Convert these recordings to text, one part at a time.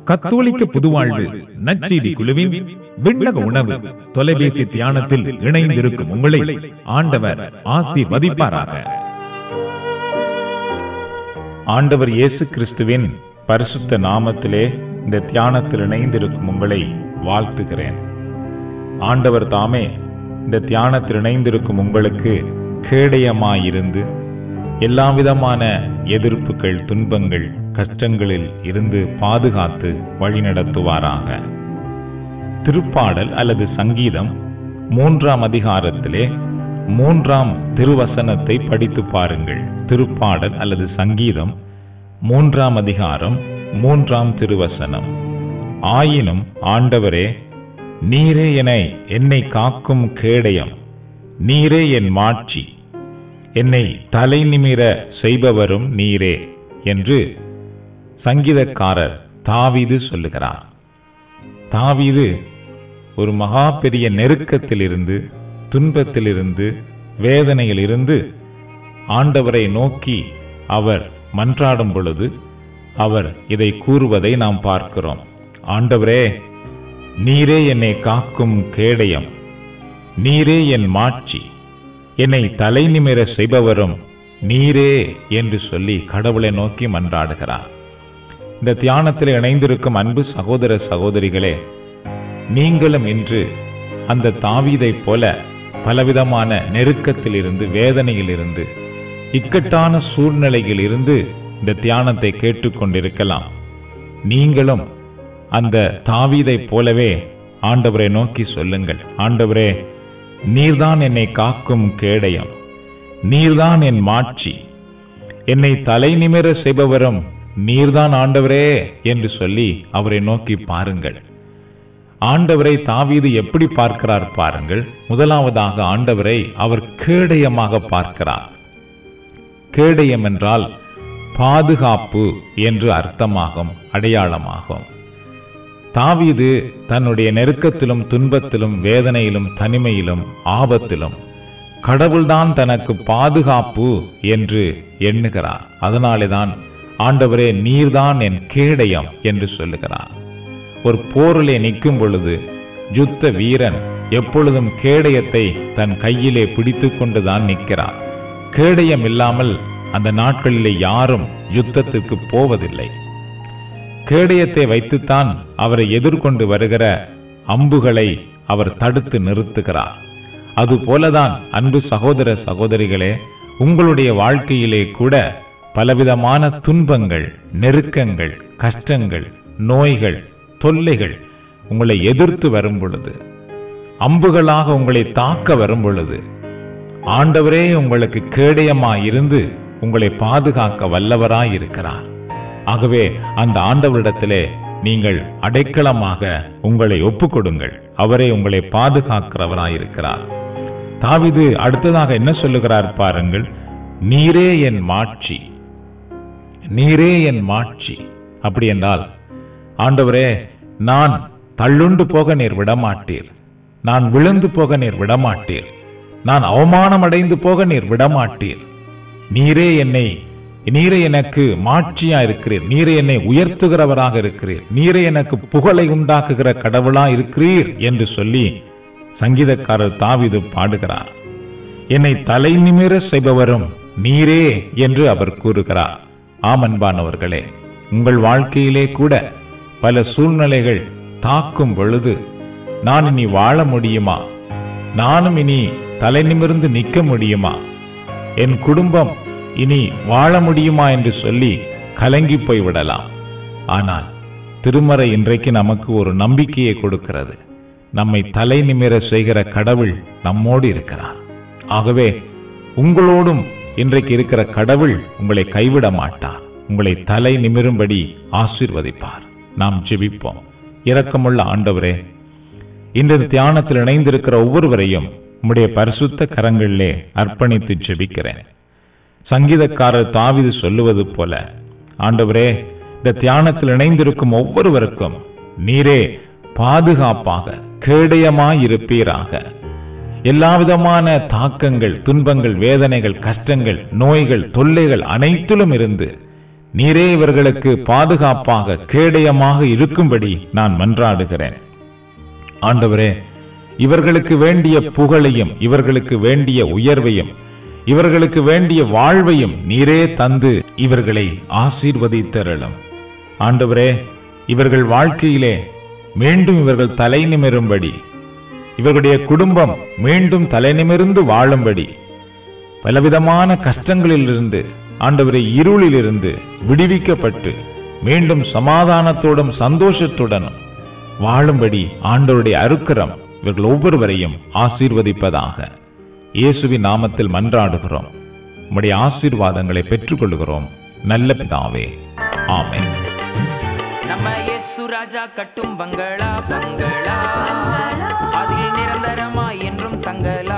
கத்தோலிக்க புதுவாழ்வு நற்செய்தி குழுவின் விண்ணக உணவு தொலைபேசி தியானத்தில் இணைந்திருக்கும் உங்களை ஆண்டவர் ஆசீர்வதிப்பாராக ஆண்டவர் இயேசு கிறிஸ்துவின் பரிசுத்த நாமத்திலே இந்த தியானத்தில் இணைந்திருக்கும் உங்களை வாழ்த்துகிறேன் ஆண்டவர் தாமே இந்த தியானத்தில் இணைந்திருக்கும் உங்களுக்கு கேடயமாயிருந்து எல்லா விதமான எதிர்ப்புகள் துன்பங்கள் கஷ்டங்களில் இருந்து பாதுகாத்து வழிநடத்துவாராக திருப்பாடல் அல்லது சங்கீதம் மூன்றாம் அதிகாரத்திலே மூன்றாம் திருவசனத்தை படித்து பாருங்கள் திருப்பாடல் அல்லது சங்கீதம் மூன்றாம் அதிகாரம் மூன்றாம் திருவசனம் ஆயினும் ஆண்டவரே நீரே என என்னை காக்கும் கேடயம் நீரே என் மாட்சி என்னை தலை நிமிர செய்பவரும் நீரே என்று சங்கீதக்காரர் தாவீது சொல்லுகிறார் தாவீது ஒரு மகா பெரிய நெருக்கத்திலிருந்து துன்பத்திலிருந்து வேதனையிலிருந்து ஆண்டவரை நோக்கி அவர் மன்றாடும் பொழுது அவர் இதை கூறுவதை நாம் பார்க்கிறோம் ஆண்டவரே நீரே என்னை காக்கும் கேடயம் நீரே என் மாட்சி என்னை தலை நிமிர செய்பவரும் நீரே என்று சொல்லி கடவுளை நோக்கி மன்றாடுகிறார் இந்த தியானத்தில் இணைந்திருக்கும் அன்பு சகோதர சகோதரிகளே நீங்களும் இன்று அந்த தாவீதைப் போல பலவிதமான நெருக்கத்தில் இருந்து வேதனையில் இருந்து இக்கட்டான சூழ்நிலையில் இருந்து இந்த தியானத்தை கேட்டுக்கொண்டிருக்கலாம் நீங்களும் அந்த தாவீதைப் போலவே ஆண்டவரை நோக்கி சொல்லுங்கள் ஆண்டவரே நீர்தான் என்னை காக்கும் கேடயம் நீர்தான் என் மாட்சி என்னை தலை நிமிர செய்பவரும் நீர்தான் ஆண்டவரே என்று சொல்லி அவரை நோக்கி பாருங்கள் ஆண்டவரை தாவீது எப்படி பார்க்கிறார் பாருங்கள் முதலாவதாக ஆண்டவரை அவர் கேடயமாக பார்க்கிறார் கேடயம் என்றால் பாதுகாப்பு என்று அர்த்தமாகும் அடையாளமாகும் தாவீது தன்னுடைய நெருக்கத்திலும் துன்பத்திலும் வேதனையிலும் தனிமையிலும் ஆபத்திலும் கடவுள்தான் தனக்கு பாதுகாப்பு என்று எண்ணுகிறார் அதனாலேதான் ஆண்டவரே நீர்தான் என் கேடயம் என்று சொல்லுகிறார் ஒரு போரிலே நிற்கும் பொழுது யுத்த வீரன் எப்பொழுதும் கேடயத்தை தன் கையிலே பிடித்து கொண்டுதான் நிற்கிறார் கேடயம் இல்லாமல் அந்த நாட்களிலே யாரும் யுத்தத்துக்கு போவதில்லை கேடயத்தை வைத்துத்தான் அவரை எதிர்கொண்டு வருகிற அம்புகளை அவர் தடுத்து நிறுத்துகிறார் அதுபோலதான் அன்பு சகோதர சகோதரிகளே உங்களுடைய வாழ்க்கையிலே கூட பலவிதமான துன்பங்கள் நெருக்கங்கள் கஷ்டங்கள் நோய்கள் தொல்லைகள் உங்களை எதிர்த்து வரும் பொழுது அம்புகளாக உங்களை தாக்க வரும் பொழுது ஆண்டவரே உங்களுக்கு கேடயமாயிருந்து உங்களை பாதுகாக்க வல்லவராய் இருக்கிறார் ஆகவே அந்த ஆண்டவரிடத்திலே நீங்கள் அடைக்கலமாக உங்களை ஒப்புக்கொடுங்கள் அவரே உங்களை பாதுகாக்கிறவராயிருக்கிறார் தாவிது அடுத்ததாக என்ன சொல்லுகிறார் பாருங்கள் நீரே என் மாட்சி நீரே என் மாட்சி அப்படி என்றால் ஆண்டவரே நான் தள்ளுண்டு போக நீர் விடமாட்டீர் நான் விழுந்து போக நீர் விடமாட்டீர் நான் அவமானம் அடைந்து போக நீர் விடமாட்டீர் நீரே என்னை நீரே எனக்கு மாட்சியா இருக்கிறீர் நீரே என்னை உயர்த்துகிறவராக இருக்கிறீர் நீரே எனக்கு புகழை உண்டாக்குகிற கடவுளா இருக்கிறீர் என்று சொல்லி சங்கீதக்காரர் தாவிது பாடுகிறார் என்னை தலை நிமிர செய்பவரும் நீரே என்று அவர் கூறுகிறார் ஆமன்பானவர்களே உங்கள் வாழ்க்கையிலே கூட பல சூழ்நிலைகள் தாக்கும் பொழுது நான் இனி வாழ முடியுமா நானும் இனி தலை நிமிர்ந்து நிற்க முடியுமா என் குடும்பம் இனி வாழ முடியுமா என்று சொல்லி கலங்கி போய்விடலாம் ஆனால் திருமறை இன்றைக்கு நமக்கு ஒரு நம்பிக்கையை கொடுக்கிறது நம்மை தலை நிமிர செய்கிற கடவுள் நம்மோடு இருக்கிறார் ஆகவே உங்களோடும் இன்றைக்கு இருக்கிற கடவுள் உங்களை கைவிட மாட்டார் உங்களை தலை நிமிரும்படி ஆசீர்வதிப்பார் நாம் ஜெபிப்போம் இரக்கமுள்ள ஆண்டவரே இந்த தியானத்தில் இணைந்திருக்கிற ஒவ்வொருவரையும் உம்முடைய பரிசுத்த கரங்களிலே அர்ப்பணித்து ஜெபிக்கிறேன் சங்கீதக்காரர் தாவிது சொல்லுவது போல ஆண்டவரே இந்த தியானத்தில் இணைந்திருக்கும் ஒவ்வொருவருக்கும் நீரே பாதுகாப்பாக கேடயமாயிருப்பீராக எல்லாவிதமான தாக்கங்கள் துன்பங்கள் வேதனைகள் கஷ்டங்கள் நோய்கள் தொல்லைகள் அனைத்திலும் இருந்து நீரே இவர்களுக்கு பாதுகாப்பாக கேடயமாக இருக்கும்படி நான் மன்றாடுகிறேன் ஆண்டவரே இவர்களுக்கு வேண்டிய புகழையும் இவர்களுக்கு வேண்டிய உயர்வையும் இவர்களுக்கு வேண்டிய வாழ்வையும் நீரே தந்து இவர்களை ஆசீர்வதித்தரலும் ஆண்டவரே இவர்கள் வாழ்க்கையிலே மீண்டும் இவர்கள் தலை நிமிரும்படி இவர்களுடைய குடும்பம் மீண்டும் தலை நிமிர்ந்து வாழும்படி பலவிதமான கஷ்டங்களிலிருந்து ஆண்டவரை இருளிலிருந்து விடுவிக்கப்பட்டு மீண்டும் சமாதானத்தோடும் சந்தோஷத்துடனும் வாழும்படி ஆண்டவருடைய அருக்கரம் இவர்கள் ஒவ்வொருவரையும் ஆசீர்வதிப்பதாக இயேசுவின் நாமத்தில் மன்றாடுகிறோம் உம்முடைய ஆசீர்வாதங்களை பெற்றுக்கொள்கிறோம் நல்ல பிதாவே ஆமென் நம்ம இயேசு ராஜா கட்டும் பங்களா பங்களா அதில் நிரந்தரமாய் என்றும் தங்கலா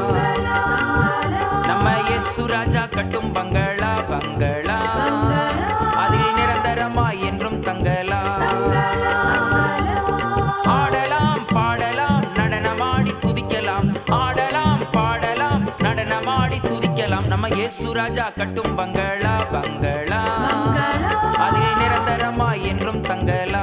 நம்ம இயேசு ராஜா கட்டும் பங்களா பங்களா அதில் நிரந்தரமாய் என்றும் தங்கலா ஆடலாம் பாடலாம் நடனமாடி துதிக்கலாம் ஆடலாம் பாடலாம் நடனமாடி துதிக்கலாம் நம்ம இயேசு ராஜா கட்டும் பங்களா பங்களா அதில் நிரந்தரமாய் என்றும் தங்கலா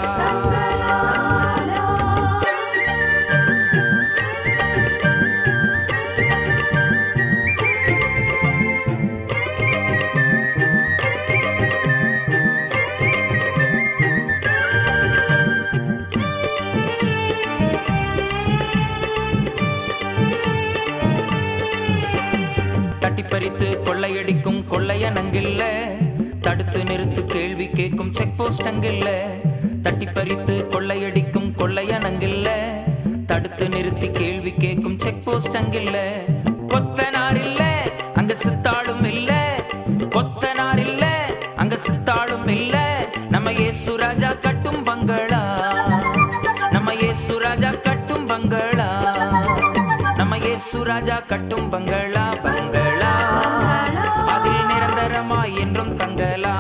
தட்டி பறித்து கொள்ளையடிக்கும் கொள்ளையனங்கில்ல தடுத்து நிறுத்து கேள்வி கேட்கும் செக் போஸ்ட் அங்கில்ல தட்டி பறித்து கொள்ளையடிக்கும் கொள்ளையனங்கில்ல தடுத்து நிறுத்தி கேள்வி கேட்கும் செக் போஸ்ட் அங்கில்ல கொத்தனார் இல்ல அங்க சித்தாளும் இல்ல கொத்தனார் இல்ல அங்க சித்தாளும் இல்ல நம்ம இயேசு ராஜா கட்டும் பங்களா நம்ம இயேசு ராஜா கட்டும் பங்களா நம்ம இயேசு ராஜா கட்டும் பங்களா பங்களா அதில் நிரந்தரமாய் என்றும் தங்கலா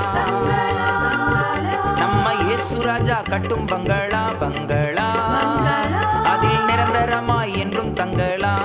நம்ம இயேசு ராஜா கட்டும் பங்களா பங்களா அதில் நிரந்தரமாய் என்றும் தங்கலா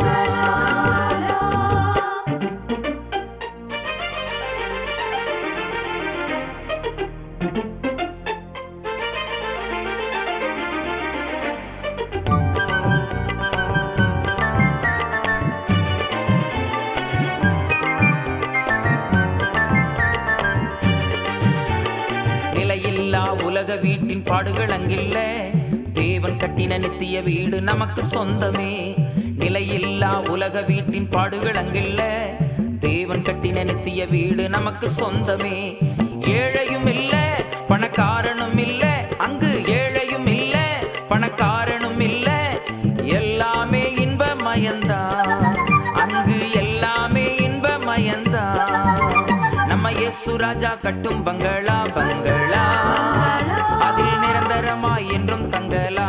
நிலையில்லா உலக வீட்டின் பாடுகள் அங்கில்ல தேவன் கட்டின நித்திய வீடு நமக்கு சொந்தமே நிலையில்லா உலக வீட்டின் பாடுகள் அங்கில்ல தேவன் கட்டின நித்திய வீடு நமக்கு சொந்தமே ஏழையும் இல்ல பணக்காரனும் இல்ல அங்கு ஏழையும் இல்ல பணக்காரனும் இல்ல எல்லாமே இன்பமயந்தான் அங்கு எல்லாமே இன்பமயந்தான் நம்ம இயேசு ராஜா கட்டும் பங்களா பங்களா அதில் நிரந்தரமாய் என்றும் தங்கலா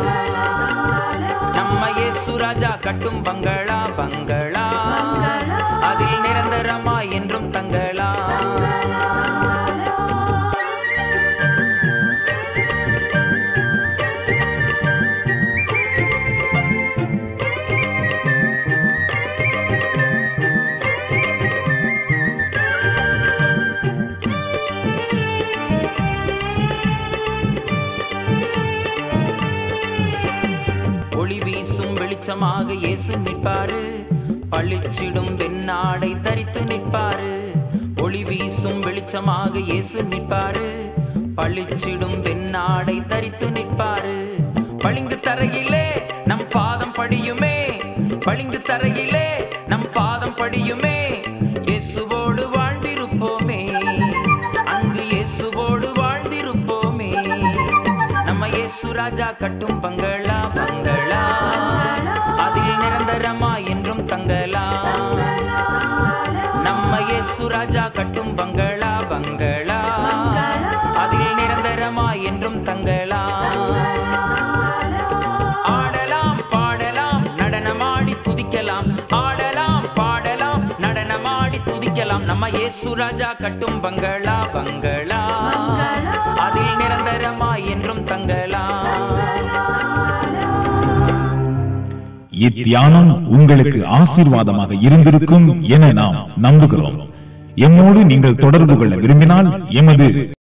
நம்ம இயேசு ராஜா கட்டும் பங்களா பங்களா அதில் நிரந்தரமாய் என்றும் தங்கலா ஒளி வீசும் வெளிச்சமாக இயேசு நிற்பாரு பளிச்சிடும் வெண்ணாடை தரித்து நிற்பாரு ஒளி வீசும் வெளிச்சமாக இயேசு நிற்பாரு பளிச்சிடும் வெண்ணாடை தரித்து நிற்பாரு பளிங்கு தரையிலே நம் பாதம் படியுமே பளிங்கு தரையிலே நம் பாதம் படியுமே இயேசுவோடு வாழ்ந்திருப்போமே அங்கு இயேசுவோடு வாழ்ந்திருப்போமே நம்ம இயேசு ராஜா கட்டும் பங்களா பங்களா அதில் நிரந்தரமா என்றும் தங்கலா நம்ம இயேசு ராஜா கட்டும் பங்களா பங்களா அதில் நிரந்தரமா என்றும் தங்கலா ஆடலாம் பாடலாம் நடனமாடி துதிக்கலாம் ஆடலாம் பாடலாம் நடனமாடி துதிக்கலாம் நம்ம இயேசு ராஜா கட்டும் பங்களா பங்களா அதில் நிரந்தரமா என்றும் தங்கலா இத்தியானம் உங்களுக்கு ஆசீர்வாதமாக இருந்திருக்கும் என நாம் நம்புகிறோம் எம்மோடு நீங்கள் தொடர்பு கொள்ள விரும்பினால் எமது